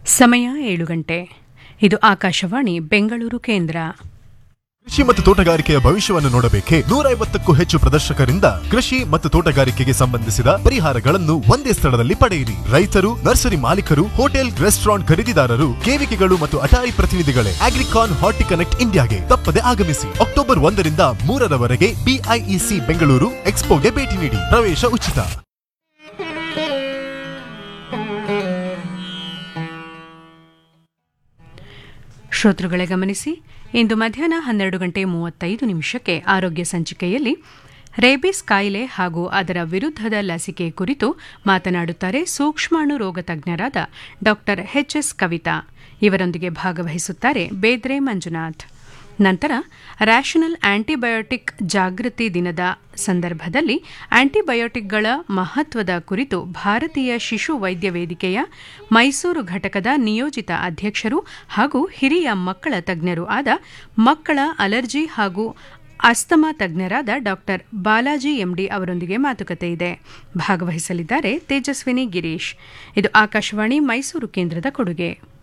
ಸಮಯ ಏಳು ಗಂಟೆ ಇದು ಆಕಾಶವಾಣಿ ಬೆಂಗಳೂರು ಕೇಂದ್ರ ಕೃಷಿ ಮತ್ತು ತೋಟಗಾರಿಕೆಯ ಭವಿಷ್ಯವನ್ನು ನೋಡಬೇಕೆ ನೂರ ಐವತ್ತಕ್ಕೂ ಹೆಚ್ಚು ಪ್ರದರ್ಶಕರಿಂದ ಕೃಷಿ ಮತ್ತು ತೋಟಗಾರಿಕೆಗೆ ಸಂಬಂಧಿಸಿದ ಪರಿಹಾರಗಳನ್ನು ಒಂದೇ ಸ್ಥಳದಲ್ಲಿ ಪಡೆಯಿರಿ ರೈತರು ನರ್ಸರಿ ಮಾಲೀಕರು ಹೋಟೆಲ್ ರೆಸ್ಟೋರೆಂಟ್ ಖರೀದಿದಾರರು ಕೇವಿಕೆಗಳು ಮತ್ತು ಅಟಾರಿ ಪ್ರತಿನಿಧಿಗಳೇ ಅಗ್ರಿಕಾನ್ ಹಾರ್ಟಿ ಕನೆಕ್ಟ್ ಇಂಡಿಯಾಗೆ ತಪ್ಪದೆ ಆಗಮಿಸಿ ಅಕ್ಟೋಬರ್ ಒಂದರಿಂದ ಮೂರರವರೆಗೆ ಬಿಐಇಸಿ ಬೆಂಗಳೂರು ಎಕ್ಸ್ಪೋಗೆ ಭೇಟಿ ನೀಡಿ ಪ್ರವೇಶ ಉಚಿತ ಶ್ರೋತೃಗಳೇ ಗಮನಿಸಿ ಇಂದು ಮಧ್ಯಾಹ್ನ ಹನ್ನೆರಡು ಗಂಟೆ ಮೂವತ್ತೈದು ನಿಮಿಷಕ್ಕೆ ಆರೋಗ್ಯ ಸಂಚಿಕೆಯಲ್ಲಿ ರೇಬಿಸ್ ಕಾಯಿಲೆ ಹಾಗೂ ಅದರ ವಿರುದ್ಧದ ಲಸಿಕೆ ಕುರಿತು ಮಾತನಾಡುತ್ತಾರೆ ಸೂಕ್ಷ್ಮಾಣು ರೋಗ ತಜ್ಞರಾದ ಡಾ ಎಚ್ ಕವಿತಾ ಇವರೊಂದಿಗೆ ಭಾಗವಹಿಸುತ್ತಾರೆ ಬೇದ್ರೆ ಮಂಜುನಾಥ್ ನಂತರ ರ್ಯಾಷನಲ್ ಆಂಟಿಬಯೋಟಿಕ್ ಜಾಗೃತಿ ದಿನದ ಸಂದರ್ಭದಲ್ಲಿ ಆಂಟಿಬಯೋಟಿಕ್ಗಳ ಮಹತ್ವದ ಕುರಿತು ಭಾರತೀಯ ಶಿಶು ವೈದ್ಯ ವೇದಿಕೆಯ ಮೈಸೂರು ಘಟಕದ ನಿಯೋಜಿತ ಅಧ್ಯಕ್ಷರು ಹಾಗೂ ಹಿರಿಯ ಮಕ್ಕಳ ತಜ್ಞರು ಆದ ಮಕ್ಕಳ ಅಲರ್ಜಿ ಹಾಗೂ ಅಸ್ತಮಾ ತಜ್ಞರಾದ ಡಾಕ್ಟರ್ ಬಾಲಾಜಿ ಎಂಡಿ ಅವರೊಂದಿಗೆ ಮಾತುಕತೆ ಇದೆ ಭಾಗವಹಿಸಲಿದ್ದಾರೆ ತೇಜಸ್ವಿನಿ ಗಿರೀಶ್ ಇದು ಆಕಾಶವಾಣಿ ಮೈಸೂರು ಕೇಂದ್ರದ ಕೊಡುಗೆ